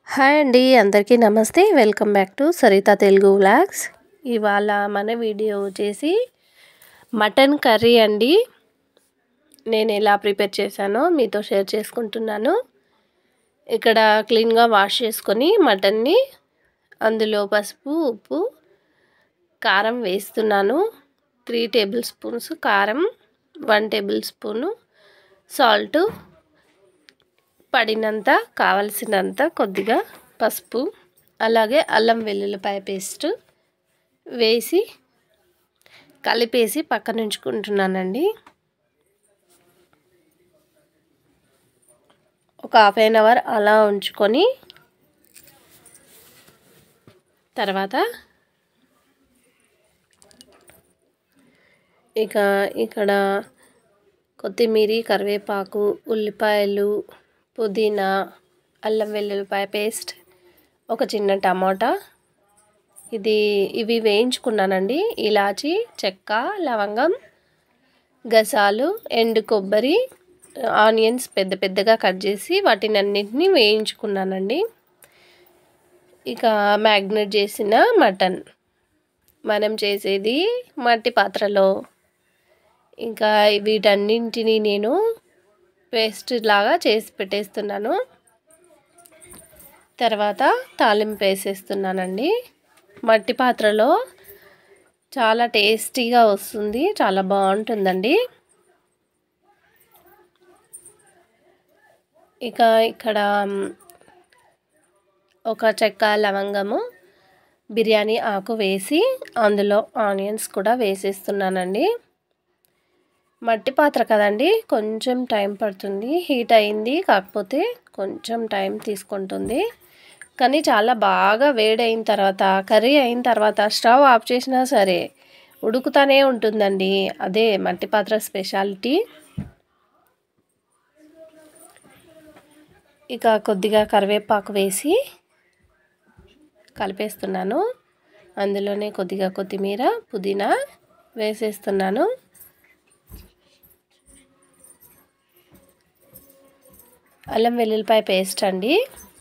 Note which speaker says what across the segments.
Speaker 1: hi అండి అందరికీ నమస్తే welcome back to Saritha Telugu vlogs ఇవాళ మన వీడియో వచ్చేసి మటన్ కర్రీ అండి నేను ఎలా ప్రిపేర్ చేశానో మీతో షేర్ చేసుకుంటున్నాను ఇక్కడ క్లీన్గా వాష్ చేసుకొని మటన్ని అందులో పసుపు ఉప్పు కారం వేస్తున్నాను త్రీ టేబుల్ స్పూన్స్ కారం వన్ టేబుల్ స్పూను సాల్ట్ పడినంత కావలసినంత కొద్దిగా పసుపు అలాగే అల్లం వెల్లుల్లిపాయ పేస్ట్ వేసి కలిపేసి పక్కన ఉంచుకుంటున్నానండి ఒక హాఫ్ అన్ అవర్ అలా ఉంచుకొని తర్వాత ఇక ఇక్కడ కొత్తిమీర కరివేపాకు ఉల్లిపాయలు పుదీనా అల్లం వెల్లుల్లిపాయ పేస్ట్ ఒక చిన్న టమాటా ఇది ఇవి వేయించుకున్నానండి ఇలాచి చెక్క లవంగం గసాలు ఎండు కొబ్బరి ఆనియన్స్ పెద్ద పెద్దగా కట్ చేసి వాటిని అన్నింటినీ వేయించుకున్నానండి ఇక మ్యాగ్నెట్ చేసిన మటన్ మనం చేసేది మట్టి పాత్రలో ఇంకా వీటన్నింటినీ నేను పేస్ట్ లాగా చేసి పెట్టేస్తున్నాను తర్వాత తాలింపు వేసేస్తున్నానండి మట్టి పాత్రలో చాలా టేస్టీగా వస్తుంది చాలా బాగుంటుందండి ఇక ఇక్కడ ఒక చెక్క లవంగము బిర్యానీ ఆకు వేసి అందులో ఆనియన్స్ కూడా వేసేస్తున్నానండి మట్టి పాత్ర కదండి కొంచెం టైం పడుతుంది హీట్ అయింది కాకపోతే కొంచెం టైం తీసుకుంటుంది కానీ చాలా బాగా వేడైన తర్వాత కర్రీ అయిన తర్వాత స్టవ్ ఆఫ్ చేసినా సరే ఉడుకుతూనే ఉంటుందండి అదే మట్టి పాత్ర స్పెషాలిటీ ఇక కొద్దిగా కరివేపాకు వేసి కలిపేస్తున్నాను అందులోనే కొద్దిగా కొత్తిమీర పుదీనా వేసేస్తున్నాను అల్లం వెల్లుల్లిపాయ పేస్ట్ అండి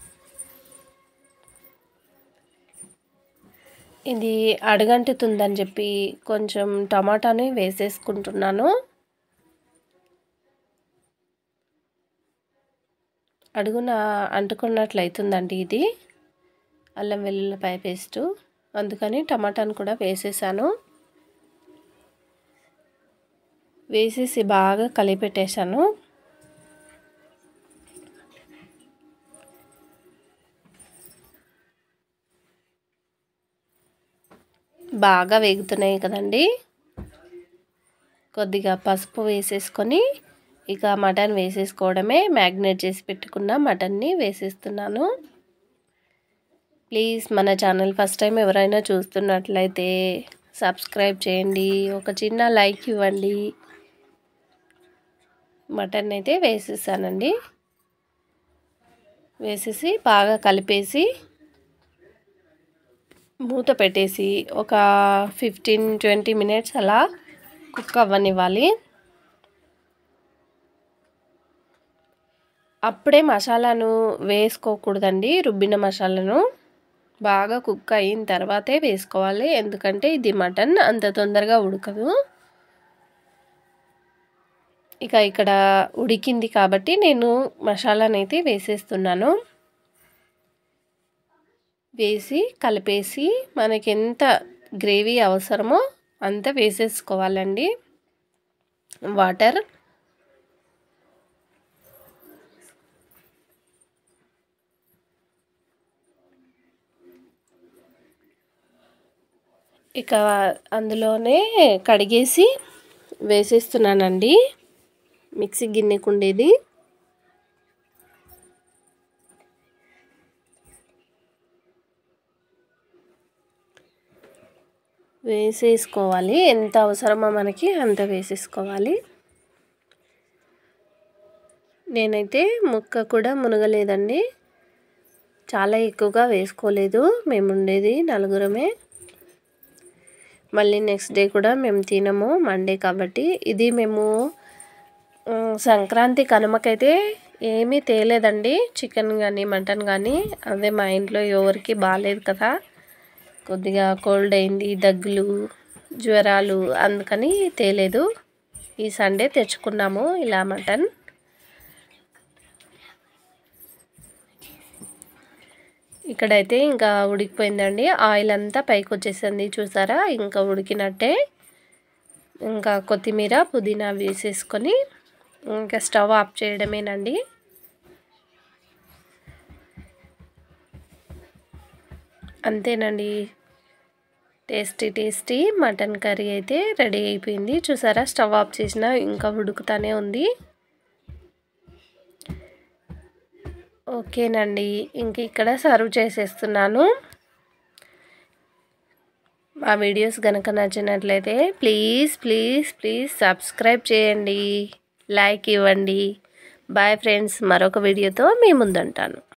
Speaker 1: ఇది అడగంటుతుందని చెప్పి కొంచెం టమాటాని వేసేసుకుంటున్నాను అడుగున అంటుకున్నట్లయితుందండి ఇది అల్లం వెల్లుల్లిపాయ పేస్టు అందుకని టమాటాను కూడా వేసేసాను వేసేసి బాగా కలిపెట్టేశాను బాగా వేగుతున్నాయి కదండి కొద్దిగా పసుపు వేసేసుకొని ఇక మటన్ వేసేసుకోవడమే మ్యాగ్నేట్ చేసి పెట్టుకున్న మటన్ని వేసేస్తున్నాను ప్లీజ్ మన ఛానల్ ఫస్ట్ టైం ఎవరైనా చూస్తున్నట్లయితే సబ్స్క్రైబ్ చేయండి ఒక చిన్న లైక్ ఇవ్వండి మటన్ అయితే వేసేసానండి వేసేసి బాగా కలిపేసి మూత పెట్టేసి ఒక ఫిఫ్టీన్ ట్వంటీ మినిట్స్ అలా కుక్ అవ్వనివ్వాలి అప్పుడే మసాలాను వేసుకోకూడదండి రుబ్బిన మసాలాను బాగా కుక్ అయిన తర్వాతే వేసుకోవాలి ఎందుకంటే ఇది మటన్ అంత తొందరగా ఉడకదు ఇక ఇక్కడ ఉడికింది కాబట్టి నేను మసాలానైతే వేసేస్తున్నాను వేసి కలిపేసి మనకి ఎంత గ్రేవీ అవసరమో అంత వేసేసుకోవాలండి వాటర్ ఇక అందులోనే కడిగేసి వేసేస్తున్నానండి మిక్సీ గిన్నెకు ఉండేది వేసేసుకోవాలి ఎంత అవసరమో మనకి అంత వేసేసుకోవాలి నేనైతే ముక్క కూడా మునగలేదండి చాలా ఎక్కువగా వేసుకోలేదు మేము ఉండేది నలుగురమే మళ్ళీ నెక్స్ట్ డే కూడా మేము తినము మండే కాబట్టి ఇది మేము సంక్రాంతి కనుమకైతే ఏమీ తేలేదండి చికెన్ కానీ మటన్ కానీ అదే మా ఇంట్లో ఎవరికి బాగాలేదు కదా కొద్దిగా కోల్డ్ అయింది దగ్గులు జ్వరాలు అందుకని తేలేదు ఈ సండే తెచ్చుకున్నాము ఇలా మటన్ ఇక్కడైతే ఇంకా ఉడికిపోయిందండి ఆయిల్ అంతా పైకి వచ్చేసింది చూసారా ఇంకా ఉడికినట్టే ఇంకా కొత్తిమీర పుదీనా వేసేసుకొని ఇంకా స్టవ్ ఆఫ్ చేయడమేనండి అంతేనండి టేస్టీ టేస్టీ మటన్ కర్రీ అయితే రెడీ అయిపోయింది చూసారా స్టవ్ ఆఫ్ చేసిన ఇంకా ఉడుకుతానే ఉంది ఓకేనండి ఇంక ఇక్కడ సర్వ్ చేసేస్తున్నాను మా వీడియోస్ కనుక నచ్చినట్లయితే ప్లీజ్ ప్లీజ్ ప్లీజ్ సబ్స్క్రైబ్ చేయండి లైక్ ఇవ్వండి బాయ్ ఫ్రెండ్స్ మరొక వీడియోతో మీ ముందుంటాను